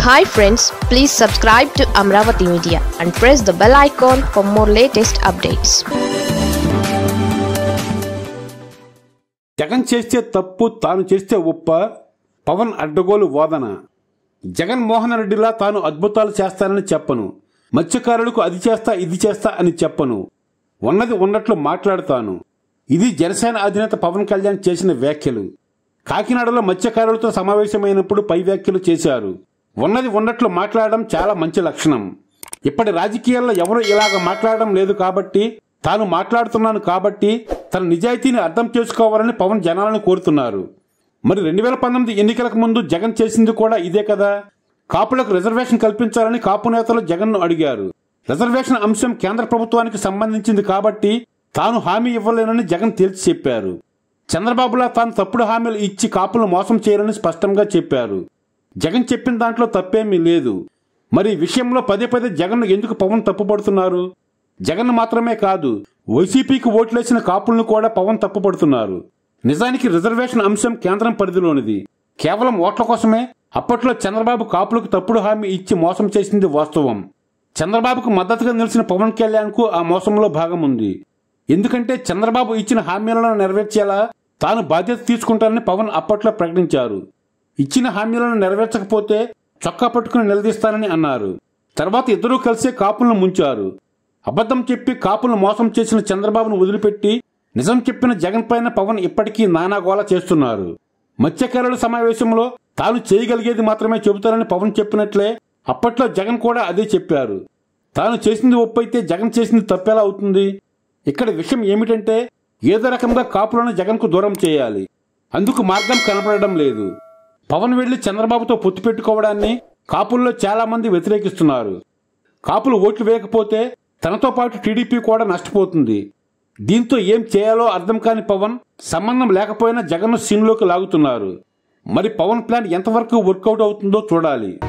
hi friends please subscribe to Amaravati media and press the bell icon for more latest updates Jagan చేస్తే తప్పు తాను చేస్తే ఒప్ప పవన్ అడ్డగోలు వాదన జగన్మోహన్ రెడ్డిలా తాను అద్భుతాలు చేస్తానని చెప్పను మత్స్యకారులకు అది చేస్తా ఇది చేస్తా అని చెప్పను ఉన్నది ఉన్నట్లు మాట్లాడతాను ఇది జనసేన అధినేత పవన్ కళ్యాణ్ చేసిన వ్యాఖ్యలు కాకినాడలో మత్స్యకారులతో సమావేశమైనప్పుడు పై వ్యాఖ్యలు చేశారు ఉన్నది ఉన్నట్లు మాట్లాడడం చాలా మంచి లక్షణం ఇప్పటి రాజకీయాల్లో ఎవరు ఇలాగ మాట్లాడడం లేదు కాబట్టి తాను మాట్లాడుతున్నాను కాబట్టి తన నిజాయితీని అర్థం చేసుకోవాలని పవన్ జనాలను కోరుతున్నారు మరి రెండు వేల పంతొమ్మిది ఎన్నికలకు ముందు జగన్ చేసింది కూడా ఇదే కదా కాపులకు రిజర్వేషన్ కల్పించాలని కాపు నేతలు జగన్ను అడిగారు రిజర్వేషన్ అంశం కేంద్ర ప్రభుత్వానికి సంబంధించింది కాబట్టి తాను హామీ ఇవ్వలేనని జగన్ తేల్చి చెప్పారు చంద్రబాబులా తాను తప్పుడు హామీలు ఇచ్చి కాపులను మోసం చేయరని స్పష్టంగా చెప్పారు జగన్ చెప్పిన దాంట్లో తప్పేమీ లేదు మరి ఈ విషయంలో పదే పదే జగన్ ఎందుకు పవన్ తప్పుపడుతున్నారు జగన్ మాత్రమే కాదు వైసీపీకి ఓట్లేసిన కాపులను కూడా పవన్ తప్పుపడుతున్నారు నిజానికి రిజర్వేషన్ అంశం కేంద్రం పరిధిలోనిది కేవలం ఓట్ల కోసమే అప్పట్లో చంద్రబాబు కాపులకు తప్పుడు హామీ ఇచ్చి మోసం చేసింది వాస్తవం చంద్రబాబుకు మద్దతుగా నిలిచిన పవన్ కళ్యాణ్ కు ఆ మోసంలో భాగం ఉంది ఎందుకంటే చంద్రబాబు ఇచ్చిన హామీలను నెరవేర్చేలా తాను బాధ్యత తీసుకుంటానని పవన్ అప్పట్లో ప్రకటించారు ఇచ్చిన హామీలను నెరవేర్చకపోతే చొక్కా పట్టుకుని నిలదీస్తానని అన్నారు తర్వాత ఇద్దరూ కలిసే కాపులను ముంచారు అబద్ధం చెప్పి కాపులను మోసం చేసిన చంద్రబాబును వదిలిపెట్టి నిజం చెప్పిన జగన్ పైన పవన్ ఇప్పటికీ నానాగోల చేస్తున్నారు మత్స్యకారుల సమావేశంలో తాను చేయగలిగేది మాత్రమే చెబుతారని పవన్ చెప్పినట్లే అప్పట్లో జగన్ కూడా అదే చెప్పారు తాను చేసింది ఒప్పైతే జగన్ చేసింది తప్పేలా అవుతుంది ఇక్కడ విషయం ఏమిటంటే ఏదో రకంగా కాపులను జగన్కు దూరం చేయాలి అందుకు మార్గం కనపడడం లేదు పవన్ వెళ్లి చంద్రబాబుతో పొత్తు పెట్టుకోవడాన్ని కాపుల్లో చాలా మంది వ్యతిరేకిస్తున్నారు కాపులు ఓట్లు వేయకపోతే తనతో పాటు టీడీపీ కూడా నష్టపోతుంది దీంతో ఏం చేయాలో అర్థం కాని పవన్ సంబంధం లేకపోయినా జగన్ను సీన్లోకి లాగుతున్నారు మరి పవన్ ప్లాన్ ఎంతవరకు వర్కౌట్ అవుతుందో చూడాలి